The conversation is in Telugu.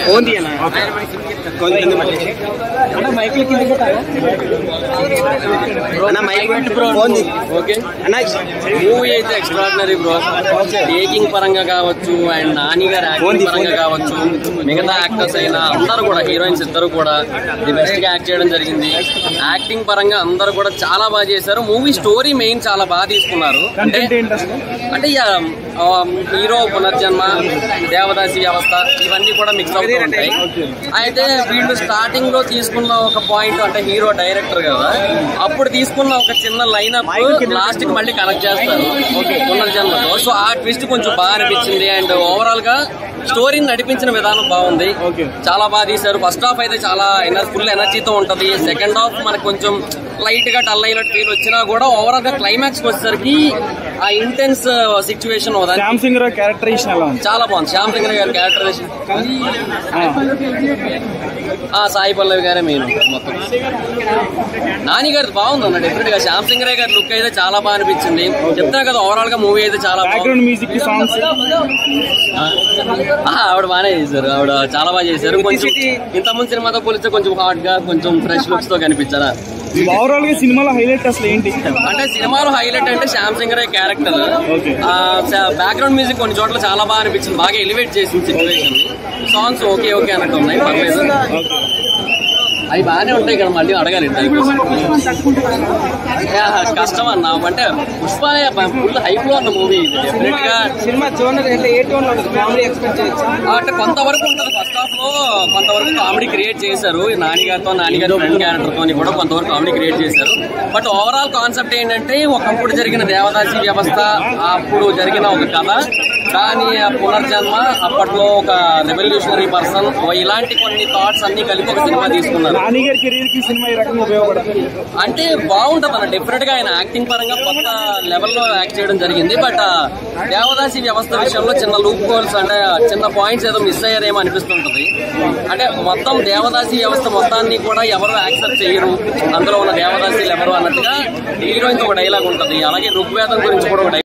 ఫోన్ తీయనా కొంచెం అన్న మైక్ కింద పెట్టాలా అన్న మైక్ ఫోన్ తీ. ఓకే అన్న మూవీ అయితే ఎక్స్ట్రాడినరీ బ్రో టేకింగ్ పరంగా కావచ్చు అండ్ నాని గారి ఫోన్ యాక్టింగ్ తీ, పరంగా ఫోన్ తీ. కావచ్చు మిగతా యాక్టర్స్ అయినా అందరూ కూడా హీరోయిన్స్ ఇద్దరు కూడా ది బెస్ట్ గా యాక్ట్ చేయడం జరిగింది యాక్టింగ్ పరంగా అందరూ కూడా చాలా బాగా చేశారు మూవీ స్టోరీ మెయిన్ చాలా బాగా తీసుకున్నారు అంటే అంటే ఇక, ఆ, హీరో పునర్జన్మ దేవదాసి వ్యవస్థ ఇవన్నీ కూడా మిక్స్ అవుతూ ఉంటాయి అయితే వీళ్ళు స్టార్టింగ్ లో తీసుకున్న ఒక పాయింట్ అంటే హీరో డైరెక్టర్ కదా అప్పుడు తీసుకున్న ఒక చిన్న లైనప్ లాస్ట్ కి మళ్ళీ కనెక్ట్ చేస్తారు పునర్జన్మతో సో ఆ ట్విస్ట్ కొంచెం బాగా అనిపించింది అండ్ ఓవరాల్ గా స్టోరీని నడిపించిన విధానం బాగుంది చాలా బాగా తీశారు ఫస్ట్ హాఫ్ అయితే చాలా ఎనర్జీ ఫుల్ ఎనర్జీతో ఉంటది సెకండ్ హాఫ్ మనకు కొంచెం లైట్ గా డల్ అయినట్టు ఫీల్ వచ్చినా కూడా ఓవరాల్ గా క్లైమాక్స్ వచ్చేసరికి ఆ intense situation Shyam Singh Rao characterization ఎలా ఉంది చాలా బాగుంది శ్యామ్ సింగ్ గారి క్యారెక్టరేషన్ ఆ సాయి పల్లవి గారే మెయిన్ మొత్తం నాని గారి బాగుంది అన్న డెఫినెట్ గా శ్యామ్ సింగ్ రాయ్ గారి లుక్ అయితే చాలా బాగా అనిపించింది చెప్తున్నా కదా ఓవరాల్ గా మూవీ అయితే చాలా బాగుంది బ్యాక్గ్రౌండ్ మ్యూజిక్ సాంగ్స్ ఆ, ఆవిడ బాగానే చేశారు ఆవిడ చాలా బాగా చేశారు కొంచెం ఇంత ముందు సినిమాతో పోలిస్తే కొంచెం హాట్ గా కొంచెం ఫ్రెష్ లుక్స్ తో కనిపించారా ఓవరాల్ గా సినిమాలో హైలైట్ అసలు ఏంటి అంటే సినిమాలో హైలైట్ అంటే Shyam Singh Roy character Okay. Background music కొన్ని చోట్ల చాలా బాగా అనిపించింది బాగా ఎలివేట్ చేసింది సిచ్యువేషన్ సాంగ్స్ ఓకే ఓకే అన్నట్టు ఉన్నాయి పర్లేదు అవి బాగానే ఉంటాయి కదా మళ్ళీ అడగాలి types. యా, కష్టం అన్న అంటే పుష్ప ఫుల్ హైప్ లో ఉన్న మూవీ ఇది డెఫినెట్ గా సినిమా జోనర్ అంటే ఏ టోన్ లో ఉంటుంది ఫ్యామిలీ ఎక్స్పెక్ట్ చేయొచ్చు అంటే కొంతవరకు ఉంటుంది ఫస్ట్ హాఫ్ లో కొంతవరకు కామెడీ క్రియేట్ చేశారు ఈ నానిగారితో నానిగారి ఫ్రెండ్ క్యారెక్టర్ తోని కూడా కొంతవరకు కామెడీ క్రియేట్ చేశారు బట్ ఓవరాల్ కాన్సెప్ట్ ఏంటంటే ఒకప్పుడు జరిగిన దేవదాసి వ్యవస్థ అప్పుడు జరిగిన ఒక కథ దాని పునర్జన్మ అప్పట్లో ఒక రెవల్యూషనరీ పర్సన్ ఇలాంటి కొన్ని థాట్స్ అన్ని కలిపి ఒక సినిమా తీసుకున్నారు నాని గారి కెరీర్ కి సినిమా ఈ రకంగా ఉపయోగపడుతుంది అంటే బాగుంటది అన్న డిఫరెంట్ గా ఆయన యాక్టింగ్ పరంగా కొత్త లెవెల్లో యాక్ట్ చేయడం జరిగింది బట్ దేవదాసి వ్యవస్థ విషయంలో చిన్న లూప్ హోల్స్ అంటే చిన్న పాయింట్స్ ఏదో మిస్ అయ్యారేమో అనిపిస్తుంటది అంటే మొత్తం దేవదాసి వ్యవస్థ మొత్తాన్ని కూడా ఎవరు యాక్సెప్ట్ చేయరు అందులో ఉన్న దేవదాసీలు ఎవరు అన్నట్టుగా హీరోయిన్ ఒక డైలాగ్ ఉంటది అలాగే ఋగ్వేదం గురించి కూడా ఒక